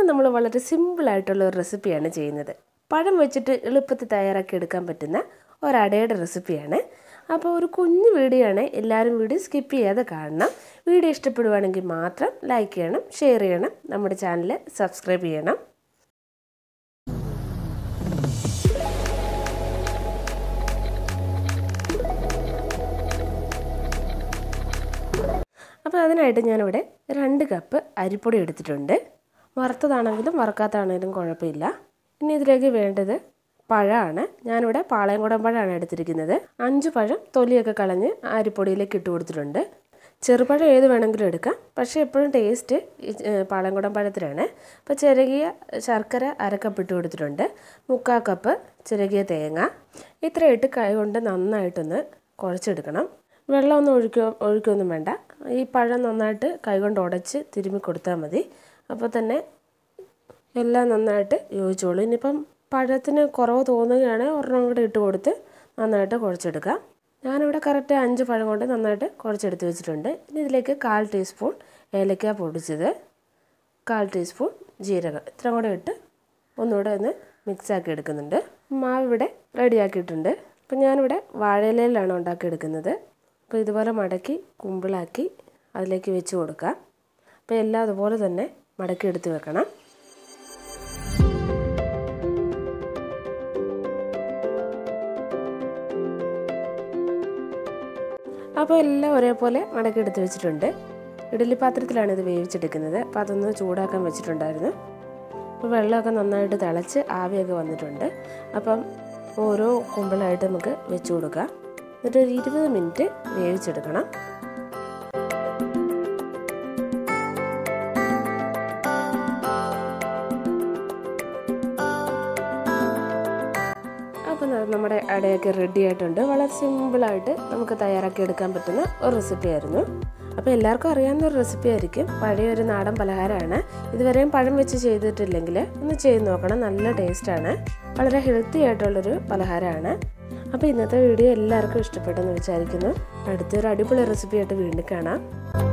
നമ്മൾ വളരെ സിമ്പിളായിട്ടുള്ള ഒരു റെസിപ്പിയാണ് ചെയ്യുന്നത് പഴം വെച്ചിട്ട് എളുപ്പത്തിൽ തയ്യാറാക്കി എടുക്കാൻ പറ്റുന്ന ഒരടയുടെ റെസിപ്പിയാണ് അപ്പോൾ ഒരു കുഞ്ഞു വീഡിയോ ആണ് എല്ലാവരും വീഡിയോ സ്കിപ്പ് ചെയ്യാതെ കാണണം വീഡിയോ ഇഷ്ടപ്പെടുവാണെങ്കിൽ മാത്രം ലൈക്ക് ചെയ്യണം ഷെയർ ചെയ്യണം നമ്മുടെ ചാനൽ സബ്സ്ക്രൈബ് ചെയ്യണം അപ്പോൾ അതിനായിട്ട് ഞാനിവിടെ രണ്ട് കപ്പ് അരിപ്പൊടി എടുത്തിട്ടുണ്ട് വറുത്തതാണെങ്കിലും വറുക്കാത്തതാണെങ്കിലും കുഴപ്പമില്ല ഇനി ഇതിലേക്ക് വേണ്ടത് പഴമാണ് ഞാനിവിടെ പാളയംകുടം പഴമാണ് എടുത്തിരിക്കുന്നത് അഞ്ച് പഴം തൊലിയൊക്കെ കളഞ്ഞ് അരിപ്പൊടിയിലേക്ക് ഇട്ട് കൊടുത്തിട്ടുണ്ട് ചെറുപഴം ഏത് വേണമെങ്കിലും എടുക്കാം പക്ഷേ എപ്പോഴും ടേസ്റ്റ് പാളയംകുടം പഴത്തിലാണ് അപ്പോൾ ചിരകിയ ശർക്കര അരക്കപ്പ് ഇട്ട് കൊടുത്തിട്ടുണ്ട് മുക്കാൽ കപ്പ് ചിരകിയ തേങ്ങ ഇത്രയിട്ട് കൈ കൊണ്ട് നന്നായിട്ടൊന്ന് കുഴച്ചെടുക്കണം വെള്ളമൊന്നും ഒഴിക്കോ ഒഴിക്കുകയൊന്നും വേണ്ട ഈ പഴം നന്നായിട്ട് കൈകൊണ്ട് ഉടച്ച് തിരുമ്മി കൊടുത്താൽ മതി അപ്പോൾ തന്നെ എല്ലാം നന്നായിട്ട് യോജിച്ചോളൂ ഇനിയിപ്പം പഴത്തിന് കുറവ് തോന്നുകയാണെങ്കിൽ ഒരെണ്ണം കൂടെ ഇട്ട് കൊടുത്ത് നന്നായിട്ട് കുഴച്ചെടുക്കാം ഞാനിവിടെ കറക്റ്റ് അഞ്ച് പഴം കൊണ്ട് നന്നായിട്ട് കുഴച്ചെടുത്ത് വെച്ചിട്ടുണ്ട് ഇനി ഇതിലേക്ക് കാൽ ടീസ്പൂൺ ഏലക്ക പൊടിച്ചത് കാൽ ടീസ്പൂൺ ജീരകം ഇത്രയും കൂടെ ഇട്ട് ഒന്നുകൂടെ ഒന്ന് മിക്സാക്കി എടുക്കുന്നുണ്ട് മാവ് ഇവിടെ റെഡിയാക്കിയിട്ടുണ്ട് അപ്പം ഞാനിവിടെ വാഴയിലയിലാണ് ഉണ്ടാക്കിയെടുക്കുന്നത് അപ്പോൾ ഇതുപോലെ മടക്കി കുമ്പിളാക്കി അതിലേക്ക് വെച്ച് കൊടുക്കാം അപ്പോൾ എല്ലാം അതുപോലെ തന്നെ മടക്കി എടുത്ത് വെക്കണം അപ്പോൾ എല്ലാം ഒരേപോലെ മടക്കി എടുത്ത് വെച്ചിട്ടുണ്ട് ഇഡലി പാത്രത്തിലാണ് ഇത് വേവിച്ചെടുക്കുന്നത് അപ്പോൾ അതൊന്ന് ചൂടാക്കാൻ വെച്ചിട്ടുണ്ടായിരുന്നു അപ്പോൾ വെള്ളമൊക്കെ നന്നായിട്ട് തിളച്ച് ആവിയൊക്കെ വന്നിട്ടുണ്ട് അപ്പം ഓരോ കുമ്പിളായിട്ട് നമുക്ക് വെച്ച് കൊടുക്കാം എന്നിട്ട് ഒരു ഇരുപത് മിനിറ്റ് വേവിച്ചെടുക്കണം അപ്പം നമ്മുടെ അടയൊക്കെ റെഡി ആയിട്ടുണ്ട് വളരെ സിമ്പിളായിട്ട് നമുക്ക് തയ്യാറാക്കി എടുക്കാൻ പറ്റുന്ന ഒരു റെസിപ്പി ആയിരുന്നു അപ്പോൾ എല്ലാവർക്കും അറിയാവുന്ന ഒരു റെസിപ്പി ആയിരിക്കും പഴയ ഒരു നാടൻ പലഹാരമാണ് ഇതുവരെയും പഴം വെച്ച് ചെയ്തിട്ടില്ലെങ്കിൽ ഒന്ന് ചെയ്ത് നോക്കണം നല്ല ടേസ്റ്റാണ് വളരെ ഹെൽത്തി ആയിട്ടുള്ളൊരു പലഹാരമാണ് അപ്പോൾ ഇന്നത്തെ വീഡിയോ എല്ലാവർക്കും ഇഷ്ടപ്പെട്ടെന്ന് വിചാരിക്കുന്നു അടുത്തൊരു അടിപൊളി റെസിപ്പി ആയിട്ട് വീണ്ടും കാണാം